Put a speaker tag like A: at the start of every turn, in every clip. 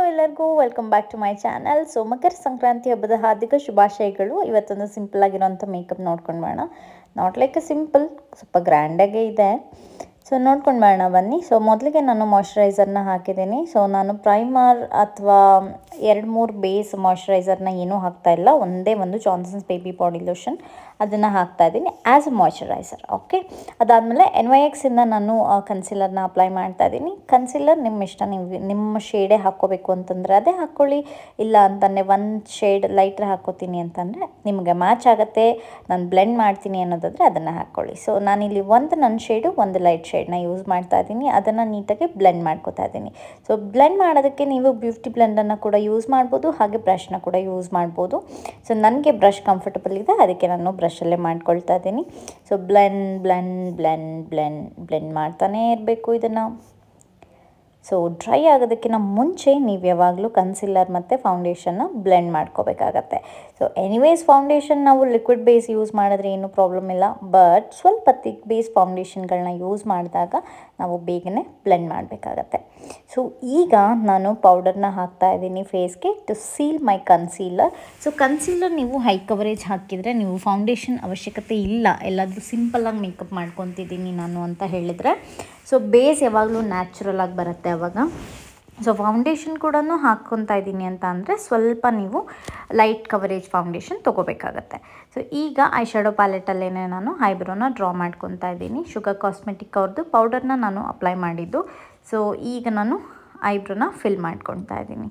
A: ಎಲ್ಲರಿಗೂ welcome back to my channel so Makara Sankranti ಹಬ್ಬದ ಹಾರ್ದಿಕ ಶುಭಾಶಯಗಳು ಇವತ್ತೊಂದು ಸಿಂಪಲ್ ಆಗಿರೋಂಥ ಮೇಕಪ್ ನೋಡ್ಕೊಂಡು ಬೇಡ ನಾಟ್ ಲೈಕ್ ಎ ಸಿಂಪಲ್ ಸ್ವಲ್ಪ ಗ್ರ್ಯಾಂಡಾಗೇ ಇದೆ ಸೊ ನೋಡ್ಕೊಂಡು ಬೇಡ ಬನ್ನಿ ಸೊ ಮೊದಲಿಗೆ ನಾನು ಮಾಯ್ಶ್ಚರೈಸರ್ನ ಹಾಕಿದ್ದೀನಿ ಸೊ ನಾನು ಪ್ರೈಮರ್ ಅಥವಾ ಎರಡು ಮೂರು ಬೇಸ್ ಮಾಯ್ಶ್ಚರೈಸರ್ನ ಏನೂ ಹಾಕ್ತಾ ಇಲ್ಲ ಒಂದೇ ಒಂದು ಜಾನ್ಸನ್ಸ್ ಬೇಬಿ ಬಾಡಿ ಲೋಷನ್ ಅದನ್ನು ಹಾಕ್ತಾ ಇದ್ದೀನಿ ಆ್ಯಸ್ ಅ ಮಾಯ್ಶ್ಚರೈಸರ್ ಓಕೆ ಅದಾದಮೇಲೆ ಎನ್ ವೈ ಎಕ್ಸಿಂದ ನಾನು ಕನ್ಸಿಲರ್ನ ಅಪ್ಲೈ ಮಾಡ್ತಾ ಇದ್ದೀನಿ ಕನ್ಸಿಲರ್ ನಿಮ್ಮ ಇಷ್ಟ ನೀವು ನಿಮ್ಮ ಶೇಡೇ ಹಾಕ್ಕೋಬೇಕು ಅಂತಂದರೆ ಅದೇ ಹಾಕ್ಕೊಳ್ಳಿ ಇಲ್ಲ ಅಂತಂದರೆ ಒಂದು ಶೇಡ್ ಲೈಟ್ರ್ ಹಾಕ್ಕೋತೀನಿ ಅಂತಂದರೆ ನಿಮಗೆ ಮ್ಯಾಚ್ ಆಗುತ್ತೆ ನಾನು ಬ್ಲೆಂಡ್ ಮಾಡ್ತೀನಿ ಅನ್ನೋದಾದರೆ ಅದನ್ನು ಹಾಕ್ಕೊಳ್ಳಿ ಸೊ ನಾನಿಲ್ಲಿ ಒಂದು ನನ್ನ ಶೇಡು ಒಂದು ಲೈಟ್ ಶೇಡ್ನ ಯೂಸ್ ಮಾಡ್ತಾ ಇದ್ದೀನಿ ಅದನ್ನು ನೀಟಾಗಿ ಬ್ಲೆಂಡ್ ಮಾಡ್ಕೋತಾ ಇದ್ದೀನಿ ಸೊ ಬ್ಲೆಂಡ್ ಮಾಡೋದಕ್ಕೆ ನೀವು ಬ್ಯೂಟಿ ಬ್ಲೆಂಡನ್ನು ಕೂಡ ಯೂಸ್ ಮಾಡ್ಬೋದು ಹಾಗೆ ಬ್ರಷ್ನ ಕೂಡ ಯೂಸ್ ಮಾಡ್ಬೋದು ಸೊ ನನಗೆ ಬ್ರಷ್ ಕಂಫರ್ಟಬಲ್ ಇದೆ ಅದಕ್ಕೆ ನಾನು ಬ್ರಷಲ್ಲೇ ಮಾಡ್ಕೊಳ್ತಾ ಇದ್ದೀನಿ so blend blend blend blend blend ಮಾಡ್ತಾನೇ ಇರಬೇಕು ಇದನ್ನು ಸೊ ಡ್ರೈ ಆಗೋದಕ್ಕಿಂತ ಮುಂಚೆ ನೀವು ಯಾವಾಗಲೂ ಕನ್ಸಿಲ್ಲರ್ ಮತ್ತು ಫೌಂಡೇಶನ್ನ ಬ್ಲೆಂಡ್ ಮಾಡ್ಕೋಬೇಕಾಗತ್ತೆ ಸೊ ಎನಿವೇಸ್ ಫೌಂಡೇಶನ್ ನಾವು ಲಿಕ್ವಿಡ್ ಬೇಸ್ ಯೂಸ್ ಮಾಡಿದ್ರೆ ಏನೂ ಪ್ರಾಬ್ಲಮ್ ಇಲ್ಲ ಬಟ್ ಸ್ವಲ್ಪ ತಿಕ್ ಬೇಸ್ ಫೌಂಡೇಶನ್ಗಳನ್ನ ಯೂಸ್ ಮಾಡಿದಾಗ ನಾವು ಬೇಗನೆ ಬ್ಲೆಂಡ್ ಮಾಡಬೇಕಾಗತ್ತೆ ಸೊ ಈಗ ನಾನು ಪೌಡರ್ನ ಹಾಕ್ತಾ ಇದ್ದೀನಿ ಫೇಸ್ಗೆ to seal my concealer so concealer ನೀವು ಹೈ ಕವರೇಜ್ ಹಾಕಿದರೆ ನೀವು ಫೌಂಡೇಶನ್ ಅವಶ್ಯಕತೆ ಇಲ್ಲ ಎಲ್ಲಾದರೂ ಸಿಂಪಲ್ಲಾಗಿ ಮೇಕಪ್ ಮಾಡ್ಕೊತಿದ್ದೀನಿ ನಾನು ಅಂತ ಹೇಳಿದರೆ ಸೊ ಬೇಸ್ ಯಾವಾಗಲೂ ನ್ಯಾಚುರಲ್ ಆಗಿ ಬರುತ್ತೆ ಅವಾಗ ಸೊ ಫೌಂಡೇಶನ್ ಕೂಡ ಹಾಕ್ಕೊತಾ ಇದ್ದೀನಿ ಅಂತ ಅಂದರೆ ಸ್ವಲ್ಪ ನೀವು ಲೈಟ್ ಕವರೇಜ್ ಫೌಂಡೇಶನ್ ತೊಗೋಬೇಕಾಗತ್ತೆ ಸೊ ಈಗ ಐ ಶಾಡೋ ಪ್ಯಾಲೆಟಲ್ಲೇ ನಾನು ಐಬ್ರೋನ ಡ್ರಾ ಮಾಡ್ಕೊತಾ ಇದ್ದೀನಿ ಶುಗರ್ ಕಾಸ್ಮೆಟಿಕ್ ಅವ್ರದ್ದು ಪೌಡರ್ನ ನಾನು ಅಪ್ಲೈ ಮಾಡಿದ್ದು ಸೊ ಈಗ ನಾನು ಐಬ್ರೋನ ಫಿಲ್ ಮಾಡ್ಕೊತಾ ಇದ್ದೀನಿ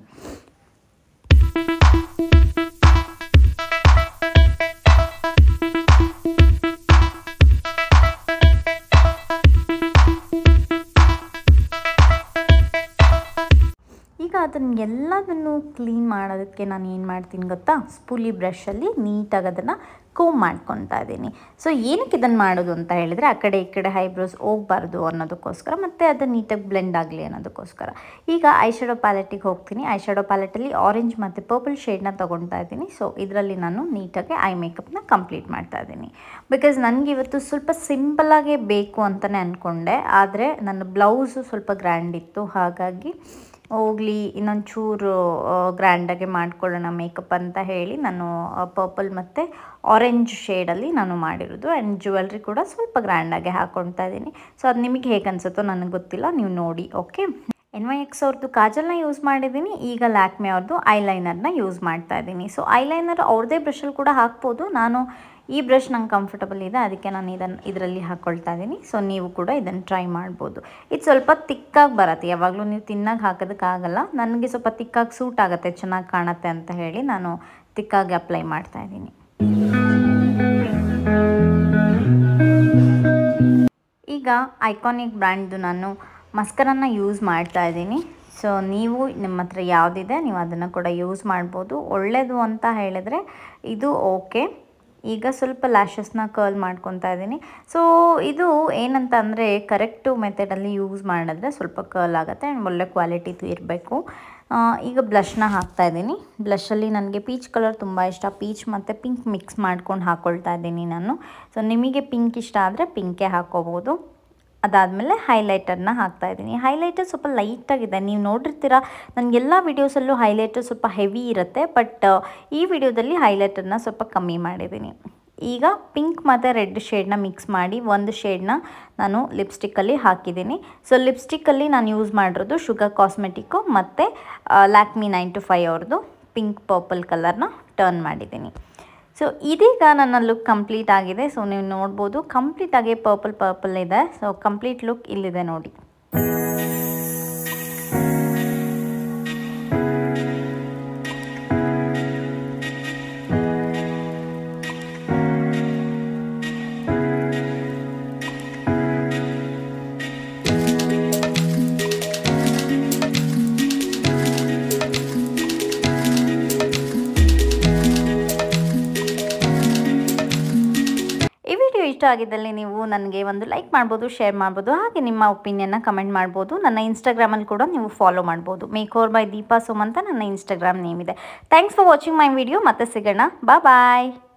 A: ಈಗ ಅದನ್ನು ಎಲ್ಲದನ್ನು ಕ್ಲೀನ್ ಮಾಡೋದಕ್ಕೆ ನಾನು ಏನು ಮಾಡ್ತೀನಿ ಗೊತ್ತಾ ಸ್ಪೂಲಿ ಬ್ರಷಲ್ಲಿ ನೀಟಾಗಿ ಅದನ್ನು ಕೋಮ್ ಮಾಡ್ಕೊತಾ ಇದ್ದೀನಿ ಸೊ ಏನಕ್ಕೆ ಇದನ್ನು ಮಾಡೋದು ಅಂತ ಹೇಳಿದರೆ ಆ ಕಡೆ ಈ ಕಡೆ ಐಬ್ರೋಸ್ ಹೋಗಬಾರ್ದು ಅನ್ನೋದಕ್ಕೋಸ್ಕರ ಮತ್ತು ಅದು ನೀಟಾಗಿ ಬ್ಲೆಂಡ್ ಆಗಲಿ ಅನ್ನೋದಕ್ಕೋಸ್ಕರ ಈಗ ಐ ಶಾಡೋ ಪ್ಯಾಲೆಟಿಗೆ ಹೋಗ್ತೀನಿ ಐ ಶಾಡೋ ಪ್ಯಾಲೆಟಲ್ಲಿ ಆರೆಂಜ್ ಮತ್ತು ಪರ್ಪಲ್ ಶೇಡ್ನ ತೊಗೊತಾ ಇದ್ದೀನಿ ಸೊ ಇದರಲ್ಲಿ ನಾನು ನೀಟಾಗಿ ಐ ಮೇಕಪ್ನ ಕಂಪ್ಲೀಟ್ ಮಾಡ್ತಾ ಇದ್ದೀನಿ ಬಿಕಾಸ್ ನನಗೆ ಇವತ್ತು ಸ್ವಲ್ಪ ಸಿಂಪಲ್ಲಾಗೇ ಬೇಕು ಅಂತಲೇ ಅಂದ್ಕೊಂಡೆ ಆದರೆ ನನ್ನ ಬ್ಲೌಸು ಸ್ವಲ್ಪ ಗ್ರ್ಯಾಂಡ್ ಇತ್ತು ಹಾಗಾಗಿ ಹೋಗಲಿ ಇನ್ನೊಂದು ಚೂರು ಗ್ರ್ಯಾಂಡಾಗೆ ಮಾಡ್ಕೊಳ್ಳೋಣ ಮೇಕಪ್ ಅಂತ ಹೇಳಿ ನಾನು ಪರ್ಪಲ್ ಮತ್ತು ಆರೆಂಜ್ ಶೇಡಲ್ಲಿ ನಾನು ಮಾಡಿರೋದು ಆ್ಯಂಡ್ ಜ್ಯುವೆಲ್ರಿ ಕೂಡ ಸ್ವಲ್ಪ ಗ್ರ್ಯಾಂಡಾಗೆ ಹಾಕ್ಕೊಳ್ತಾ ಇದ್ದೀನಿ ಸೊ ಅದು ನಿಮಗೆ ಹೇಗೆ ಅನಿಸುತ್ತೋ ನನಗೆ ಗೊತ್ತಿಲ್ಲ ನೀವು ನೋಡಿ ಓಕೆ ಎನ್ ವೈ ಎಕ್ಸ್ ಅವ್ರದ್ದು ಕಾಜಲ್ನ ಯೂಸ್ ಮಾಡಿದ್ದೀನಿ ಈಗ ಲ್ಯಾಕ್ಮೆ ಅವ್ರದ್ದು ಐಲೈನರ್ನ ಯೂಸ್ ಮಾಡ್ತಾ ಇದ್ದೀನಿ ಸೊ ಐಲೈನರ್ ಅವ್ರದ್ದೇ ಬ್ರಷಲ್ಲಿ ಕೂಡ ಹಾಕ್ಬೋದು ನಾನು ಈ ಬ್ರಷ್ ನಂಗೆ ಕಂಫರ್ಟಬಲ್ ಇದೆ ಅದಕ್ಕೆ ನಾನು ಇದನ್ನು ಇದರಲ್ಲಿ ಹಾಕ್ಕೊಳ್ತಾ ಇದ್ದೀನಿ ಸೊ ನೀವು ಕೂಡ ಇದನ್ನು ಟ್ರೈ ಮಾಡ್ಬೋದು ಇದು ಸ್ವಲ್ಪ ತಿಕ್ಕಾಗಿ ಬರುತ್ತೆ ಯಾವಾಗಲೂ ನೀವು ತಿನ್ನಾಗಿ ಹಾಕೋದಕ್ಕಾಗಲ್ಲ ನನಗೆ ಸ್ವಲ್ಪ ತಿಕ್ಕಾಗಿ ಸೂಟ್ ಆಗುತ್ತೆ ಚೆನ್ನಾಗಿ ಕಾಣುತ್ತೆ ಅಂತ ಹೇಳಿ ನಾನು ತಿಕ್ಕಾಗಿ ಅಪ್ಲೈ ಮಾಡ್ತಾ ಇದ್ದೀನಿ ಈಗ ಐಕಾನಿಕ್ ಬ್ರ್ಯಾಂಡ್ದು ನಾನು ಮಸ್ಕರನ್ನು ಯೂಸ್ ಮಾಡ್ತಾ ಇದ್ದೀನಿ ಸೊ ನೀವು ನಿಮ್ಮ ಹತ್ರ ಯಾವುದಿದೆ ನೀವು ಅದನ್ನು ಕೂಡ ಯೂಸ್ ಮಾಡ್ಬೋದು ಒಳ್ಳೆಯದು ಅಂತ ಹೇಳಿದರೆ ಇದು ಓಕೆ ಈಗ ಸ್ವಲ್ಪ ಲ್ಯಾಶಸ್ನ ಕರ್ಲ್ ಮಾಡ್ಕೊತಾ ಇದ್ದೀನಿ ಸೊ ಇದು ಏನಂತ ಅಂದರೆ ಕರೆಕ್ಟು ಮೆಥಡಲ್ಲಿ ಯೂಸ್ ಮಾಡಿದ್ರೆ ಸ್ವಲ್ಪ ಕರ್ಲ್ ಆಗುತ್ತೆ ಆ್ಯಂಡ್ ಒಳ್ಳೆ ಕ್ವಾಲಿಟಿದು ಇರಬೇಕು ಈಗ ಬ್ಲಷ್ನ ಹಾಕ್ತಾ ಇದ್ದೀನಿ ಬ್ಲಷಲ್ಲಿ ನನಗೆ ಪೀಚ್ ಕಲರ್ ತುಂಬ ಇಷ್ಟ ಪೀಚ್ ಮತ್ತು ಪಿಂಕ್ ಮಿಕ್ಸ್ ಮಾಡ್ಕೊಂಡು ಹಾಕ್ಕೊಳ್ತಾ ಇದ್ದೀನಿ ನಾನು ಸೊ ನಿಮಗೆ ಪಿಂಕ್ ಇಷ್ಟ ಆದರೆ ಪಿಂಕೇ ಹಾಕ್ಕೋಬೋದು ಅದಾದಮೇಲೆ ಹೈಲೈಟರ್ನ ಹಾಕ್ತಾ ಇದ್ದೀನಿ ಹೈಲೈಟರ್ ಸ್ವಲ್ಪ ಲೈಟಾಗಿದೆ ನೀವು ನೋಡಿರ್ತೀರ ನನಗೆಲ್ಲ ವೀಡಿಯೋಸಲ್ಲೂ ಹೈಲೈಟರ್ ಸ್ವಲ್ಪ ಹೆವಿ ಇರುತ್ತೆ ಬಟ್ ಈ ವಿಡಿಯೋದಲ್ಲಿ ಹೈಲೈಟರ್ನ ಸ್ವಲ್ಪ ಕಮ್ಮಿ ಮಾಡಿದ್ದೀನಿ ಈಗ ಪಿಂಕ್ ಮತ್ತು ರೆಡ್ ಶೇಡ್ನ ಮಿಕ್ಸ್ ಮಾಡಿ ಒಂದು ಶೇಡ್ನ ನಾನು ಲಿಪ್ಸ್ಟಿಕ್ಕಲ್ಲಿ ಹಾಕಿದ್ದೀನಿ ಸೊ ಲಿಪ್ಸ್ಟಿಕ್ಕಲ್ಲಿ ನಾನು ಯೂಸ್ ಮಾಡಿರೋದು ಶುಗರ್ ಕಾಸ್ಮೆಟಿಕ್ಕು ಮತ್ತು ಲ್ಯಾಕ್ಮಿ ನೈನ್ ಟು ಫೈವ್ ಅವ್ರದ್ದು ಪಿಂಕ್ ಪರ್ಪಲ್ ಕಲರ್ನ ಟರ್ನ್ ಮಾಡಿದ್ದೀನಿ ಸೊ ಇದೀಗ ನನ್ನ ಲುಕ್ ಕಂಪ್ಲೀಟ್ ಆಗಿದೆ ಸೊ ನೀವು ನೋಡ್ಬೋದು ಕಂಪ್ಲೀಟಾಗಿ ಪರ್ಪಲ್ ಪರ್ಪಲ್ ಇದೆ ಸೊ ಕಂಪ್ಲೀಟ್ ಲುಕ್ ಇಲ್ಲಿದೆ ನೋಡಿ ಈ ವಿಡಿಯೋ ಇಷ್ಟ ಆಗಿದ್ದಲ್ಲಿ ನೀವು ನನಗೆ ಒಂದು ಲೈಕ್ ಮಾಡ್ಬೋದು ಶೇರ್ ಮಾಡ್ಬೋದು ಹಾಗೆ ನಿಮ್ಮ ಒಪಿನಿಯನ್ನ ಕಮೆಂಟ್ ಮಾಡ್ಬೋದು ನನ್ನ ಇನ್ಸ್ಟಾಗ್ರಾಮಲ್ಲಿ ಕೂಡ ನೀವು ಫಾಲೋ ಮಾಡ್ಬೋದು makeover by Deepa Som ಅಂತ ನನ್ನ ಇನ್ಸ್ಟಾಗ್ರಾಮ್ ನೇಮ್ ಇದೆ thanks for watching my video ಮತ್ತೆ ಸಿಗೋಣ ಬಾಯ್